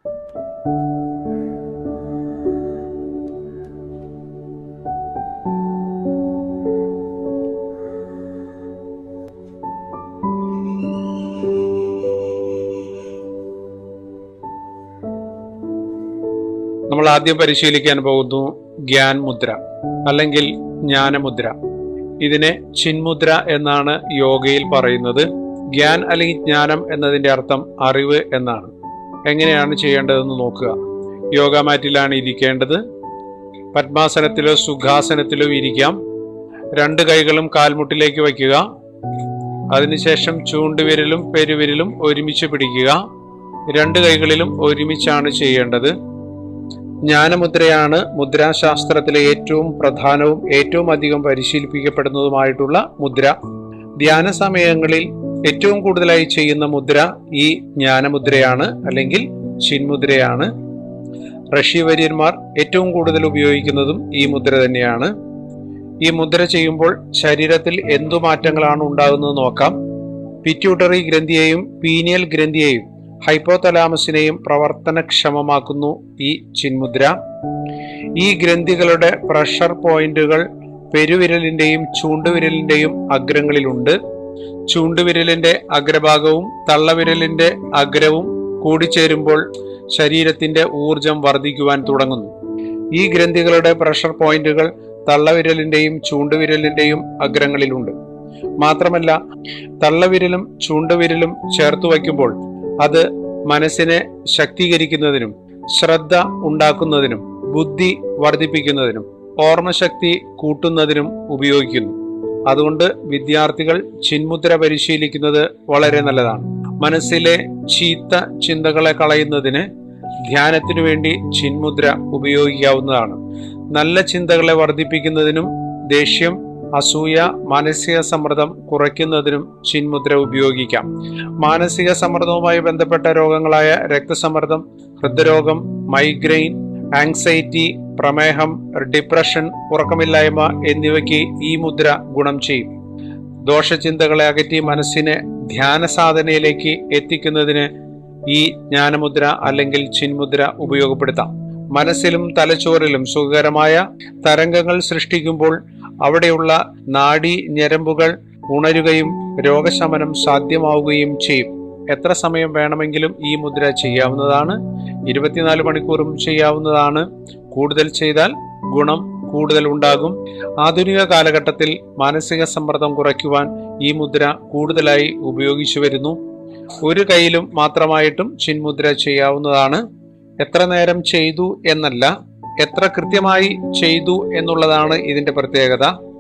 നമ്മൾ ആദ്യം പരിശീലിക്കാൻ പോകുന്നു ഗ്യാൻ മുദ്ര അല്ലെങ്കിൽ ജ്ഞാനമുദ്ര ഇതിനെ ചിന്മുദ്ര എന്നാണ് യോഗയിൽ പറയുന്നത് ഗ്യാൻ അല്ലെങ്കിൽ ജ്ഞാനം എന്നതിന്റെ അർത്ഥം അറിവ് എന്നാണ് എങ്ങനെയാണ് ചെയ്യേണ്ടതെന്ന് നോക്കുക യോഗ മാറ്റിലാണ് ഇരിക്കേണ്ടത് പത്മാസനത്തിലോ സുഖാസനത്തിലോ ഇരിക്കാം രണ്ട് കൈകളും കാൽമുട്ടിലേക്ക് വയ്ക്കുക അതിനുശേഷം ചൂണ്ടുവിരലും പെരുവിരലും ഒരുമിച്ച് പിടിക്കുക രണ്ട് കൈകളിലും ഒരുമിച്ചാണ് ചെയ്യേണ്ടത് ജ്ഞാനമുദ്രയാണ് മുദ്രാശാസ്ത്രത്തിലെ ഏറ്റവും പ്രധാനവും ഏറ്റവും അധികം പരിശീലിപ്പിക്കപ്പെടുന്നതുമായിട്ടുള്ള മുദ്ര ധ്യാന സമയങ്ങളിൽ ഏറ്റവും കൂടുതലായി ചെയ്യുന്ന മുദ്ര ഈ ജ്ഞാനമുദ്രയാണ് അല്ലെങ്കിൽ ചിന്മുദ്രയാണ് റഷ്യവര്യന്മാർ ഏറ്റവും കൂടുതൽ ഉപയോഗിക്കുന്നതും ഈ മുദ്ര തന്നെയാണ് ഈ മുദ്ര ചെയ്യുമ്പോൾ ശരീരത്തിൽ എന്തു മാറ്റങ്ങളാണ് ഉണ്ടാകുന്നത് നോക്കാം പിറ്റ്യൂട്ടറി ഗ്രന്ഥിയെയും പീനിയൽ ഗ്രന്ഥിയെയും ഹൈപ്പോതലാമസിനെയും പ്രവർത്തനക്ഷമമാക്കുന്നു ഈ ചിന്മുദ്ര ഈ ഗ്രന്ഥികളുടെ പ്രഷർ പോയിന്റുകൾ പെരുവിരലിന്റെയും ചൂണ്ടുവിരലിന്റെയും അഗ്രങ്ങളിലുണ്ട് ചൂണ്ടുവിരലിന്റെ അഗ്രഭാഗവും തള്ളവിരലിന്റെ അഗ്രവും കൂടിച്ചേരുമ്പോൾ ശരീരത്തിന്റെ ഊർജം വർദ്ധിക്കുവാൻ തുടങ്ങുന്നു ഈ ഗ്രന്ഥികളുടെ പ്രഷർ പോയിന്റുകൾ തള്ളവിരലിന്റെയും ചൂണ്ടുവിരലിന്റെയും അഗ്രങ്ങളിലുണ്ട് മാത്രമല്ല തള്ളവിരലും ചൂണ്ടുവിരലും ചേർത്ത് വയ്ക്കുമ്പോൾ അത് മനസ്സിനെ ശക്തീകരിക്കുന്നതിനും ശ്രദ്ധ ഉണ്ടാക്കുന്നതിനും ബുദ്ധി വർദ്ധിപ്പിക്കുന്നതിനും ഓർമ്മശക്തി കൂട്ടുന്നതിനും ഉപയോഗിക്കുന്നു അതുകൊണ്ട് വിദ്യാർത്ഥികൾ ചിന്മുദ്ര പരിശീലിക്കുന്നത് വളരെ നല്ലതാണ് മനസ്സിലെ ചീത്ത ചിന്തകളെ കളയുന്നതിന് ധ്യാനത്തിനു വേണ്ടി ചിന്മുദ്ര ഉപയോഗിക്കാവുന്നതാണ് നല്ല ചിന്തകളെ വർദ്ധിപ്പിക്കുന്നതിനും ദേഷ്യം അസൂയ മാനസിക സമ്മർദ്ദം കുറയ്ക്കുന്നതിനും ചിന്മുദ്ര ഉപയോഗിക്കാം മാനസിക സമ്മർദ്ദവുമായി ബന്ധപ്പെട്ട രോഗങ്ങളായ രക്തസമ്മർദ്ദം ഹൃദ്രോഗം മൈഗ്രെയിൻ ആങ്സൈറ്റി പ്രമേഹം ഡിപ്രഷൻ ഉറക്കമില്ലായ്മ എന്നിവയ്ക്ക് ഈ മുദ്ര ഗുണം ചെയ്യും ദോഷചിന്തകളെ അകറ്റി മനസ്സിനെ ധ്യാന സാധനയിലേക്ക് എത്തിക്കുന്നതിന് ഈ ജ്ഞാനമുദ്ര അല്ലെങ്കിൽ ചിന്മുദ്ര ഉപയോഗപ്പെടുത്താം മനസ്സിലും തലച്ചോറിലും സുഖകരമായ തരംഗങ്ങൾ സൃഷ്ടിക്കുമ്പോൾ അവിടെയുള്ള നാഡി ഞരമ്പുകൾ ഉണരുകയും രോഗശമനം സാധ്യമാവുകയും ചെയ്യും എത്ര സമയം വേണമെങ്കിലും ഈ മുദ്ര ചെയ്യാവുന്നതാണ് ഇരുപത്തിനാല് മണിക്കൂറും ചെയ്യാവുന്നതാണ് കൂടുതൽ ചെയ്താൽ ഗുണം കൂടുതൽ ഉണ്ടാകും ആധുനിക കാലഘട്ടത്തിൽ മാനസിക സമ്മർദ്ദം കുറയ്ക്കുവാൻ ഈ മുദ്ര കൂടുതലായി ഉപയോഗിച്ചു വരുന്നു ഒരു കൈയിലും മാത്രമായിട്ടും ചിന്മുദ്ര ചെയ്യാവുന്നതാണ് എത്ര നേരം ചെയ്തു എന്നല്ല എത്ര കൃത്യമായി ചെയ്തു എന്നുള്ളതാണ് ഇതിന്റെ പ്രത്യേകത